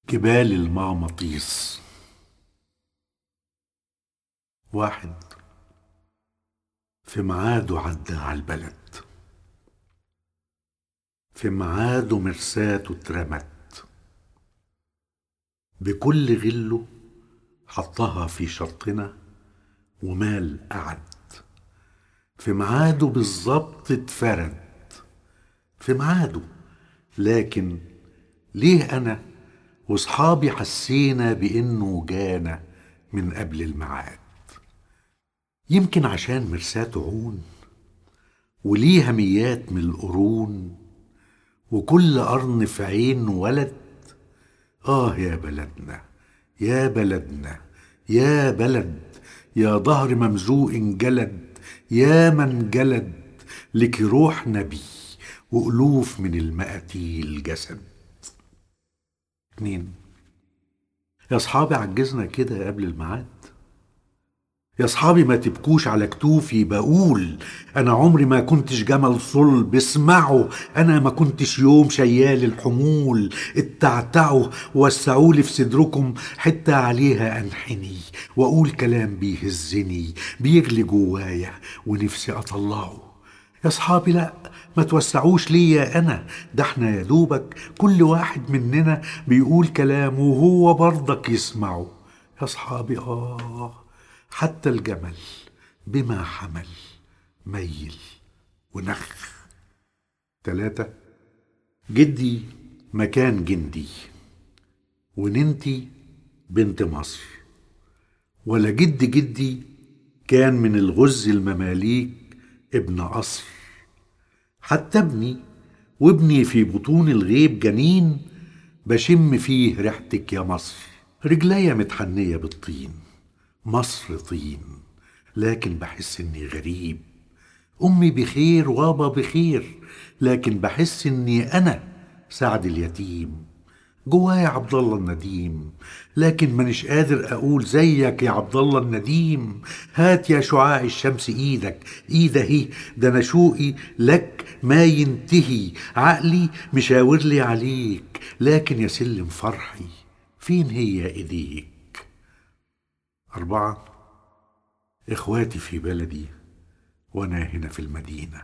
جبال المغناطيس واحد في ميعاده عدى على البلد في ميعاده مرساته اترمت بكل غله حطها في شرطنا ومال قعد في ميعاده بالظبط اتفرد في ميعاده لكن ليه انا واصحابي حسينا بانه جانا من قبل الميعاد يمكن عشان مرساته عون وليه هميات من القرون وكل قرن في عين ولد آه يا بلدنا يا بلدنا يا بلد يا ظهر ممزوق جلد يا من جلد لك روح نبي وألوف من المقاتيل جسد اتنين يا اصحابي عجزنا كده قبل الميعاد يا اصحابي ما تبكوش على كتوفي بقول انا عمري ما كنتش جمل صلب اسمعوا انا ما كنتش يوم شيال الحمول اتعتعوا وسعولي في صدركم حتة عليها انحني واقول كلام بيهزني بيغلي جوايا ونفسي اطلعه يا اصحابي لا ما توسعوش ليا انا ده احنا يا دوبك كل واحد مننا بيقول كلام وهو برضك يسمعه يا اصحابي اه حتى الجمل بما حمل ميل ونخ تلاتة جدي مكان جندي وننتي بنت مصر ولا جد جدي كان من الغز المماليك ابن قصر حتى ابني وابني في بطون الغيب جنين بشم فيه ريحتك يا مصر رجليا متحنية بالطين مصر طين لكن بحس اني غريب امي بخير وابا بخير لكن بحس اني انا سعد اليتيم جوايا عبد الله النديم لكن مانيش قادر اقول زيك يا عبد الله النديم هات يا شعاع الشمس ايدك ايد اهي ده انا شوقي لك ما ينتهي عقلي مشاور لي عليك لكن يا سلم فرحي فين هي ايديك اربعه اخواتي في بلدي وانا هنا في المدينه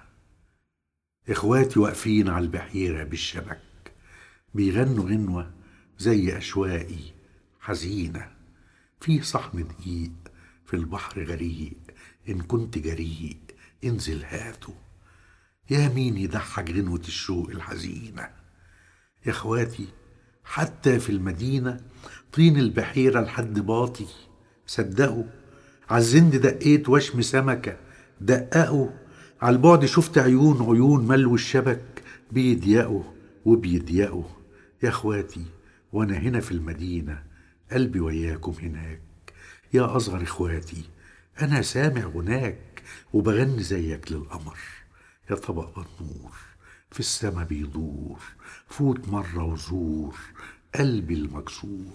اخواتي واقفين على البحيره بالشبك بيغنوا غنوة زي أشواقي حزينة في صحن دقيق في البحر غريق إن كنت جريء انزل هاته يا مين يضحك غنوة الشوق الحزينة يا اخواتي حتى في المدينة طين البحيرة لحد باطي صدقوا عالزند دقيت وشم سمكة دققوا على البعد شفت عيون عيون ملو الشبك بيضيقوا وبيضيقوا يا اخواتي وانا هنا في المدينه قلبي وياكم هناك يا اصغر اخواتي انا سامع هناك وبغني زيك للقمر يا طبق النور في السما بيدور فوت مرة وزور قلبي المكسور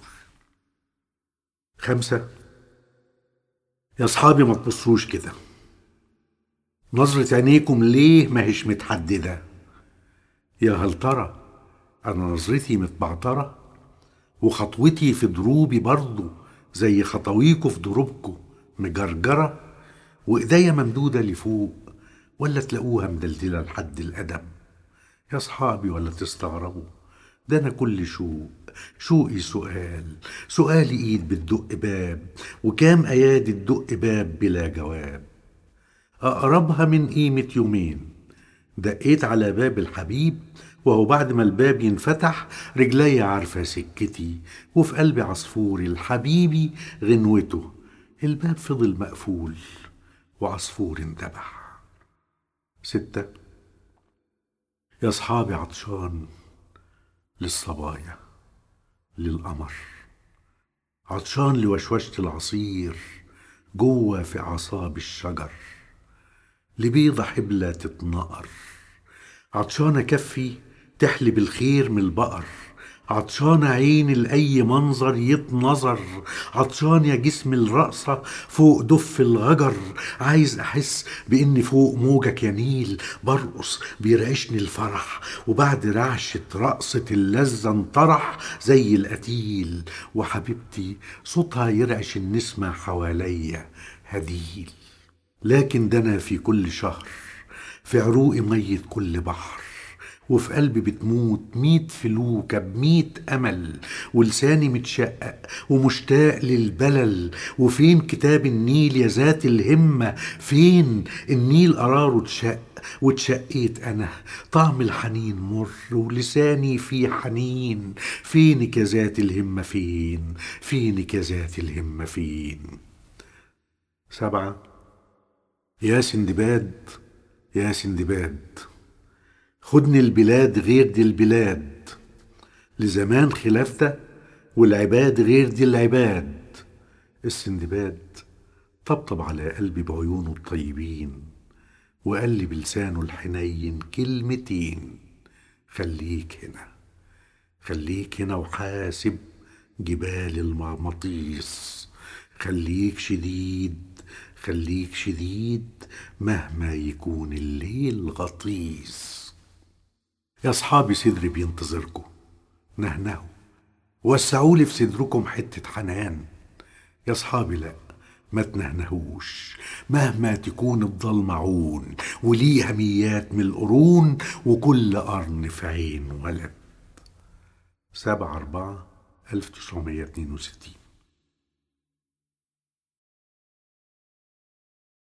خمسة يا أصحابي ما تبصوش كده نظرة عينيكم ليه ما هيش متحددة يا هل ترى أنا نظرتي متبعترة وخطوتي في دروبي برضه زي خطويكوا في دروبكوا مجرجرة وإيديا ممدودة لفوق ولا تلاقوها مدلدلة لحد القدم يا صحابي ولا تستغربوا ده أنا كل شوق شوقي سؤال سؤالي إيد بتدق باب وكام أيادي تدق باب بلا جواب أقربها من قيمة يومين دقيت على باب الحبيب وهو بعد ما الباب ينفتح رجلي عارفة سكتي وفي قلبي عصفوري الحبيبي غنوته الباب فضل مقفول وعصفور اندبح ستة يا أصحابي عطشان للصبايا للقمر عطشان لوشوشة العصير جوه في أعصاب الشجر لبيضة حبلة تتنقر عطشانة كفي تحلب الخير من البقر عطشان عين لأي منظر يتنظر عطشان يا جسم الرقصة فوق دف الغجر عايز أحس بإني فوق موجك يا نيل برقص بيرعشني الفرح وبعد رعشة رقصة اللذة انطرح زي القتيل وحبيبتي صوتها يرعش النسمة حواليا هديل لكن دنا في كل شهر في عروقي مية كل بحر وفي قلبي بتموت ميت فلوكة بميت أمل ولساني متشقق ومشتاق للبلل وفين كتاب النيل يا ذات الهمة فين النيل قراره اتشق واتشقيت أنا طعم الحنين مر ولساني فيه حنين فينك يا ذات الهمة فين فينك يا ذات الهمة فين سبعة يا سندباد يا سندباد خدني البلاد غير دي البلاد لزمان خلافته والعباد غير دي العباد السندباد طبطب على قلبي بعيونه الطيبين وقال لي بلسانه الحنين كلمتين خليك هنا خليك هنا وحاسب جبال المغناطيس خليك شديد خليك شديد مهما يكون الليل غطيس يا أصحابي صدري بينتظركم نهنهوا وسعوا لي في صدركم حتة حنان يا أصحابي لأ ما تنهنهوش مهما تكون الضل معون وليه هميات من القرون وكل قرن في عين ولد سبعة أربعة ألف تسعمية اتنين وستين